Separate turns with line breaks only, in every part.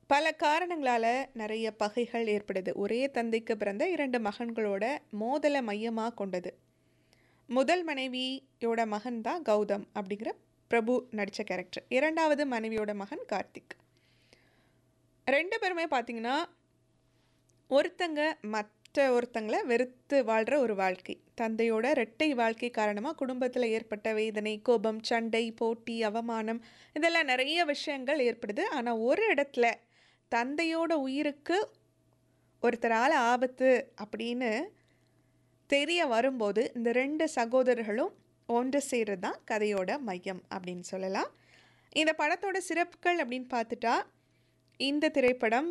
பல காரணங்களால் நிறைய பகைகள் ஏற்படுது ஒரே தந்தைக்கு பிறந்த இரண்டு மகன்களோட மோதலை மையமாக கொண்டது முதல் மனைவியோட மகன் தான் கௌதம் அப்படிங்கிற பிரபு நடித்த கேரக்டர் இரண்டாவது மனைவியோட மகன் கார்த்திக் ரெண்டு பேருமே பார்த்தீங்கன்னா ஒருத்தங்க மற்ற ஒருத்தங்களை வெறுத்து வாழ்கிற ஒரு வாழ்க்கை தந்தையோட இரட்டை வாழ்க்கை காரணமாக குடும்பத்தில் ஏற்பட்ட வேதனை கோபம் சண்டை போட்டி அவமானம் இதெல்லாம் நிறைய விஷயங்கள் ஏற்படுது ஆனால் ஒரு இடத்துல தந்தையோட உயிருக்கு ஒருத்தரால் ஆபத்து அப்படின்னு தெரிய வரும்போது இந்த ரெண்டு சகோதரர்களும் ஒன்று சேர்றது தான் கதையோட மையம் அப்படின்னு சொல்லலாம் இந்த படத்தோட சிறப்புகள் அப்படின்னு பார்த்துட்டா இந்த திரைப்படம்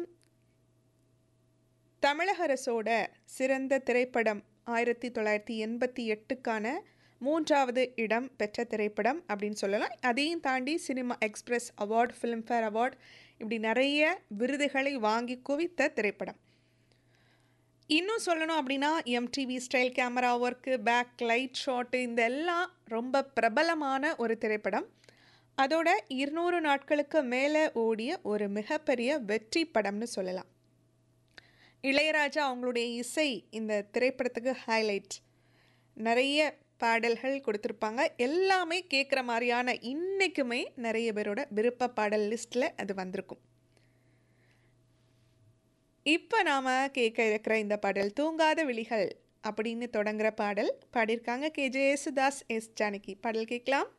தமிழக அரசோட சிறந்த திரைப்படம் ஆயிரத்தி தொள்ளாயிரத்தி எண்பத்தி எட்டுக்கான மூன்றாவது இடம் பெற்ற திரைப்படம் அப்படின்னு சொல்லலாம் அதையும் தாண்டி Cinema Express Award Filmfare Award இப்படி நிறைய விருதுகளை வாங்கி குவித்த திரைப்படம் இன்னும் சொல்லணும் அப்படின்னா MTV style camera work back light shot இந்த எல்லாம் ரொம்ப பிரபலமான ஒரு திரைப்படம் அதோட இருநூறு நாட்களுக்கு மேலே ஓடிய ஒரு மிகப்பெரிய வெற்றி படம்னு சொல்லலாம் இளையராஜா அவங்களுடைய இசை இந்த திரைப்படத்துக்கு ஹைலைட் நிறைய பாடல்கள் கொடுத்துருப்பாங்க எல்லாமே கேட்குற மாதிரியான இன்றைக்குமே நிறைய பேரோட விருப்ப பாடல் லிஸ்ட்டில் அது வந்திருக்கும் இப்போ நாம் கேட்க இருக்கிற இந்த பாடல் தூங்காத விழிகள் அப்படின்னு தொடங்குற பாடல் பாடியிருக்காங்க K J Yesudas S Janaki பாடல் கேட்கலாம்